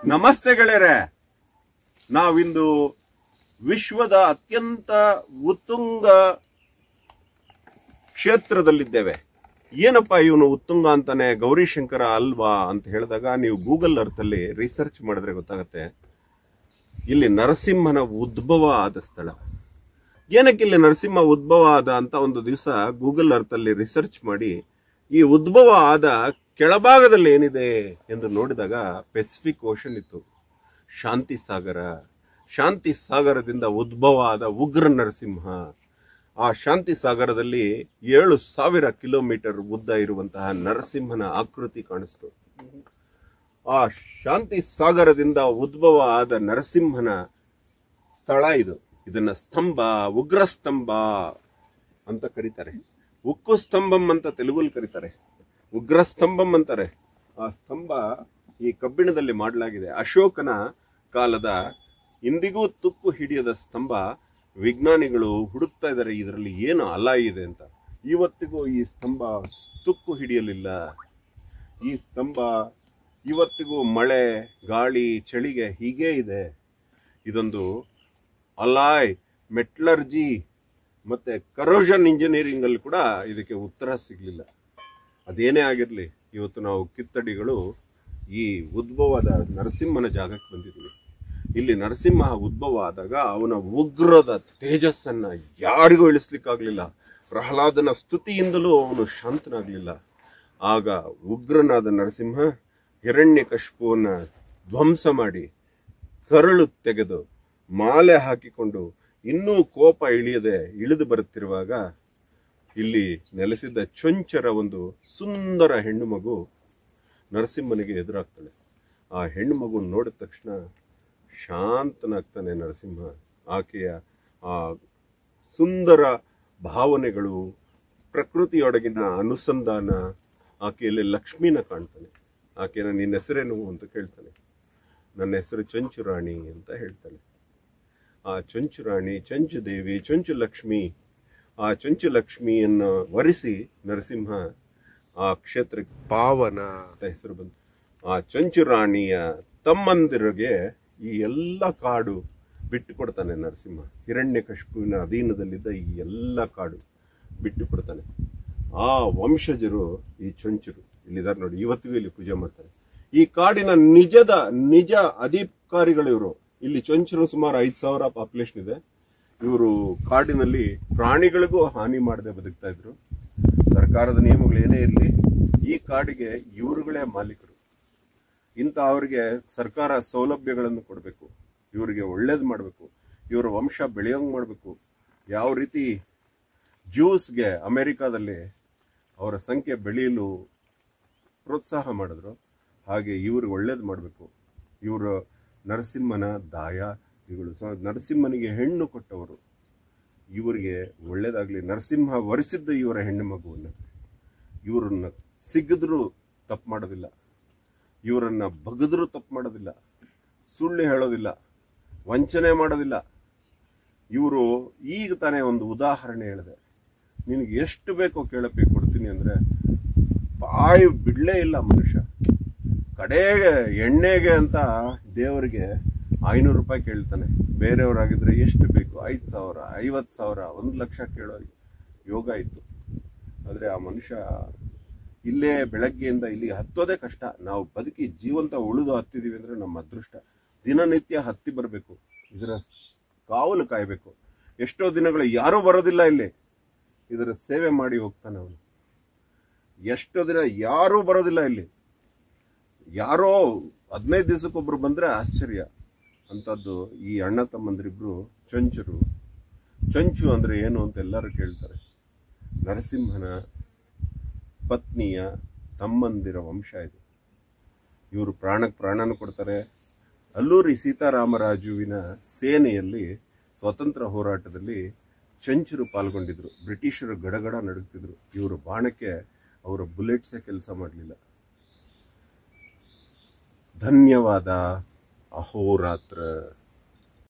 ನಮಸ್ತೆ ಗೆಳೆಯರೆ ನಾವಿಂದು ವಿಶ್ವದ ಅತ್ಯಂತ ಉತ್ತುಂಗ ಕ್ಷೇತ್ರದಲ್ಲಿದ್ದೇವೆ ಏನಪ್ಪ ಇವನು ಉತ್ತುಂಗ ಅಂತಾನೆ ಗೌರಿಶಂಕರ ಅಲ್ವಾ ಅಂತ ಹೇಳಿದಾಗ ನೀವು ಗೂಗಲ್ ಅರ್ತ್ ಅಲ್ಲಿ ರಿಸರ್ಚ್ ಮಾಡಿದ್ರೆ ಗೊತ್ತಾಗತ್ತೆ ಇಲ್ಲಿ ನರಸಿಂಹನ ಉದ್ಭವ ಆದ ಸ್ಥಳ ಏನಕ್ಕೆ ಇಲ್ಲಿ ನರಸಿಂಹ ಉದ್ಭವ ಆದ ಅಂತ ಒಂದು ದಿವಸ ಗೂಗಲ್ ಅರ್ತ್ ಅಲ್ಲಿ ರಿಸರ್ಚ್ ಮಾಡಿ ಈ ಉದ್ಭವ ಆದ ಕೆಳಭಾಗದಲ್ಲಿ ಏನಿದೆ ಎಂದು ನೋಡಿದಾಗ ಪೆಸಿಫಿಕ್ ಓಷನ್ ಇತ್ತು ಶಾಂತಿ ಸಾಗರ ಶಾಂತಿ ಸಾಗರದಿಂದ ಉದ್ಭವ ಆದ ಉಗ್ರ ನರಸಿಂಹ ಆ ಶಾಂತಿ ಸಾಗರದಲ್ಲಿ ಏಳು ಸಾವಿರ ಕಿಲೋಮೀಟರ್ ಉದ್ದ ಇರುವಂತಹ ನರಸಿಂಹನ ಆಕೃತಿ ಕಾಣಿಸ್ತು ಆ ಶಾಂತಿ ಸಾಗರದಿಂದ ಉದ್ಭವ ಆದ ನರಸಿಂಹನ ಸ್ಥಳ ಇದು ಇದನ್ನ ಸ್ತಂಭ ಉಗ್ರ ಸ್ತಂಭ ಅಂತ ಕರೀತಾರೆ ಉಕ್ಕು ಸ್ತಂಭಂ ಅಂತ ತೆಲುಗುಲ್ ಕರೀತಾರೆ ಉಗ್ರ ಸ್ತಂಭಂ ಅಂತಾರೆ ಆ ಸ್ತಂಭ ಈ ಕಬ್ಬಿಣದಲ್ಲಿ ಮಾಡಲಾಗಿದೆ ಅಶೋಕನ ಕಾಲದ ಇಂದಿಗೂ ತುಕ್ಕು ಹಿಡಿಯದ ಸ್ತಂಭ ವಿಜ್ಞಾನಿಗಳು ಹುಡುಕ್ತಾ ಇದ್ದಾರೆ ಇದರಲ್ಲಿ ಏನು ಅಲ ಇದೆ ಅಂತ ಇವತ್ತಿಗೂ ಈ ಸ್ತಂಭ ತುಕ್ಕು ಹಿಡಿಯಲಿಲ್ಲ ಈ ಸ್ತಂಭ ಇವತ್ತಿಗೂ ಮಳೆ ಗಾಳಿ ಚಳಿಗೆ ಹೀಗೇ ಇದೆ ಇದೊಂದು ಅಲಾಯ್ ಮೆಟ್ಲರ್ಜಿ ಮತ್ತೆ ಕರೋಷನ್ ಇಂಜಿನಿಯರಿಂಗ್ ಅಲ್ಲಿ ಕೂಡ ಇದಕ್ಕೆ ಉತ್ತರ ಸಿಗ್ಲಿಲ್ಲ ಅದೇನೇ ಆಗಿರ್ಲಿ ಇವತ್ತು ನಾವು ಕಿತ್ತಡಿಗಳು ಈ ಉದ್ಭವದ ನರಸಿಂಹನ ಜಾಗಕ್ಕೆ ಬಂದಿದ್ದೀವಿ ಇಲ್ಲಿ ನರಸಿಂಹ ಉದ್ಭವ ಆದಾಗ ಅವನ ಉಗ್ರದ ತೇಜಸ್ಸನ್ನ ಯಾರಿಗೂ ಇಳಿಸ್ಲಿಕ್ಕಾಗ್ಲಿಲ್ಲ ಪ್ರಹ್ಲಾದನ ಸ್ತುತಿಯಿಂದಲೂ ಅವನು ಶಾಂತನಾಗ್ಲಿಲ್ಲ ಆಗ ಉಗ್ರನಾದ ನರಸಿಂಹ ಹಿರಣ್ಯಕಶಿಪುವನ್ನ ಧ್ವಂಸ ಮಾಡಿ ಕರಳು ತೆಗೆದು ಮಾಲೆ ಹಾಕಿಕೊಂಡು ಇನ್ನೂ ಕೋಪ ಇಳಿಯದೆ ಇಳಿದು ಬರುತ್ತಿರುವಾಗ ಇಲ್ಲಿ ನೆಲೆಸಿದ್ದ ಚೊಂಚರ ಒಂದು ಸುಂದರ ಹೆಣ್ಣು ಮಗು ನರಸಿಂಹನಿಗೆ ಎದುರಾಗ್ತಾಳೆ ಆ ಹೆಣ್ಣು ಮಗು ನೋಡಿದ ತಕ್ಷಣ ಶಾಂತನಾಗ್ತಾನೆ ನರಸಿಂಹ ಆಕೆಯ ಆ ಸುಂದರ ಭಾವನೆಗಳು ಪ್ರಕೃತಿಯೊಳಗಿನ ಅನುಸಂಧಾನ ಆಕೆಯಲ್ಲಿ ಲಕ್ಷ್ಮಿನ ಕಾಣ್ತಾನೆ ಆಕೆನ ನಿನ್ನ ಹೆಸರೇನು ಅಂತ ಕೇಳ್ತಾನೆ ನನ್ನ ಹೆಸರು ಚಂಚು ರಾಣಿ ಅಂತ ಹೇಳ್ತಾನೆ ಆ ಚಂಚು ರಾಣಿ ಚಂಚು ದೇವಿ ಚಂಚು ಲಕ್ಷ್ಮಿ ಆ ಚಂಚು ಲಕ್ಷ್ಮಿಯನ್ನು ವರಿಸಿ ನರಸಿಂಹ ಆ ಕ್ಷೇತ್ರಕ್ಕೆ ಪಾವನ ಅಂತ ಹೆಸರು ಬಂತು ಆ ಚಂಚು ರಾಣಿಯ ತಮ್ಮಂದಿರಿಗೆ ಈ ಎಲ್ಲ ಕಾಡು ಬಿಟ್ಟು ಕೊಡ್ತಾನೆ ನರಸಿಂಹ ಹಿರಣ್ಯಕಶಿಪುವಿನ ಅಧೀನದಲ್ಲಿದ್ದ ಈ ಎಲ್ಲ ಕಾಡು ಬಿಟ್ಟು ಕೊಡ್ತಾನೆ ಆ ವಂಶಜರು ಈ ಚೊಂಚರು ಇಲ್ಲಿದ್ದಾರೆ ನೋಡಿ ಇವತ್ತಿಗೂ ಇಲ್ಲಿ ಪೂಜೆ ಮಾಡ್ತಾರೆ ಈ ಕಾಡಿನ ನಿಜದ ನಿಜ ಅಧಿಕಾರಿಗಳು ಇವರು ಇಲ್ಲಿ ಚೊಂಚರು ಸುಮಾರು ಐದ್ ಸಾವಿರ ಪಾಪ್ಯುಲೇಷನ್ ಇದೆ ಇವರು ಕಾಡಿನಲ್ಲಿ ಪ್ರಾಣಿಗಳಿಗೂ ಹಾನಿ ಮಾಡದೆ ಬದುಕ್ತಾ ಇದ್ರು ಸರ್ಕಾರದ ನಿಯಮಗಳು ಏನೇ ಇರಲಿ ಈ ಕಾಡಿಗೆ ಇವರುಗಳೇ ಮಾಲೀಕರು ಇಂಥ ಅವರಿಗೆ ಸರ್ಕಾರ ಸೌಲಭ್ಯಗಳನ್ನು ಕೊಡಬೇಕು ಇವರಿಗೆ ಒಳ್ಳೇದು ಮಾಡಬೇಕು ಇವರ ವಂಶ ಬೆಳೆಯೋಂಗ್ ಮಾಡಬೇಕು ಯಾವ ರೀತಿ ಜ್ಯೂಸ್ಗೆ ಅಮೆರಿಕಾದಲ್ಲಿ ಅವರ ಸಂಖ್ಯೆ ಬೆಳೆಯಲು ಪ್ರೋತ್ಸಾಹ ಮಾಡಿದ್ರು ಹಾಗೆ ಇವ್ರಿಗೆ ಒಳ್ಳೇದು ಮಾಡಬೇಕು ಇವರು ನರಸಿಂಹನ ದಾಯ ಇವುಗಳು ಸ ನರಸಿಂಹನಿಗೆ ಹೆಣ್ಣು ಕೊಟ್ಟವರು ಇವರಿಗೆ ಒಳ್ಳೇದಾಗ್ಲಿ ನರಸಿಂಹ ವರಿಸಿದ್ದ ಇವರ ಹೆಣ್ಣು ಮಗುವನ್ನು ಇವರನ್ನ ಸಿಗದ್ರು ತಪ್ಪು ಮಾಡೋದಿಲ್ಲ ಇವರನ್ನ ಬಗದ್ರು ತಪ್ಪು ಮಾಡೋದಿಲ್ಲ ಸುಳ್ಳು ಹೇಳೋದಿಲ್ಲ ವಂಚನೆ ಮಾಡೋದಿಲ್ಲ ಇವರು ಈಗ ತಾನೇ ಒಂದು ಉದಾಹರಣೆ ಹೇಳಿದೆ ನಿನಗೆ ಎಷ್ಟು ಬೇಕೋ ಕೇಳಪ್ಪಿ ಕೊಡ್ತೀನಿ ಅಂದ್ರೆ ಬಾಯಿ ಬಿಡ್ಲೇ ಇಲ್ಲ ಮನುಷ್ಯ ಕಡೆಗೆ ಎಣ್ಣೆಗೆ ಅಂತ ದೇವರಿಗೆ ಐನೂರು ರೂಪಾಯಿ ಕೇಳ್ತಾನೆ ಬೇರೆಯವರಾಗಿದ್ರೆ ಎಷ್ಟು ಬೇಕು ಐದು ಸಾವಿರ ಐವತ್ತು ಸಾವಿರ ಒಂದು ಲಕ್ಷ ಕೇಳೋ ಯೋಗ ಇತ್ತು ಆದರೆ ಆ ಮನುಷ್ಯ ಇಲ್ಲೇ ಬೆಳಗ್ಗೆಯಿಂದ ಇಲ್ಲಿ ಹತ್ತೋದೇ ಕಷ್ಟ ನಾವು ಬದುಕಿ ಜೀವಂತ ಉಳಿದು ಹತ್ತಿದೀವಿ ಅಂದ್ರೆ ನಮ್ಮ ಅದೃಷ್ಟ ದಿನನಿತ್ಯ ಹತ್ತಿ ಬರಬೇಕು ಇದರ ಕಾವಲು ಕಾಯಬೇಕು ಎಷ್ಟೋ ದಿನಗಳು ಯಾರೂ ಬರೋದಿಲ್ಲ ಇಲ್ಲಿ ಇದರ ಸೇವೆ ಮಾಡಿ ಹೋಗ್ತಾನೆ ಅವನು ಎಷ್ಟೋ ದಿನ ಯಾರೂ ಬರೋದಿಲ್ಲ ಇಲ್ಲಿ ಯಾರೋ ಹದಿನೈದು ದಿವಸಕ್ಕೊಬ್ರು ಬಂದ್ರೆ ಆಶ್ಚರ್ಯ ಅಂತದ್ದು ಈ ಅಣ್ಣ ತಮ್ಮಂದ್ರಿಬ್ರು ಚೊಂಚರು ಚೊಂಚು ಅಂದ್ರೆ ಏನು ಅಂತ ಎಲ್ಲರೂ ಕೇಳ್ತಾರೆ ನರಸಿಂಹನ ಪತ್ನಿಯ ತಮ್ಮಂದಿರ ವಂಶ ಇದು ಇವರು ಪ್ರಾಣಕ್ಕೆ ಪ್ರಾಣನ ಕೊಡ್ತಾರೆ ಅಲ್ಲೂರಿ ಸೀತಾರಾಮರಾಜುವಿನ ಸೇನೆಯಲ್ಲಿ ಸ್ವತಂತ್ರ ಹೋರಾಟದಲ್ಲಿ ಚಂಚರು ಪಾಲ್ಗೊಂಡಿದ್ರು ಬ್ರಿಟಿಷರು ಗಡಗಡ ನಡುಗ್ತಿದ್ರು ಇವರು ಬಾಣಕ್ಕೆ ಅವರ ಬುಲೆಟ್ಸೇ ಕೆಲಸ ಮಾಡಲಿಲ್ಲ ಧನ್ಯವಾದ ಅಹೋರಾತ್ರ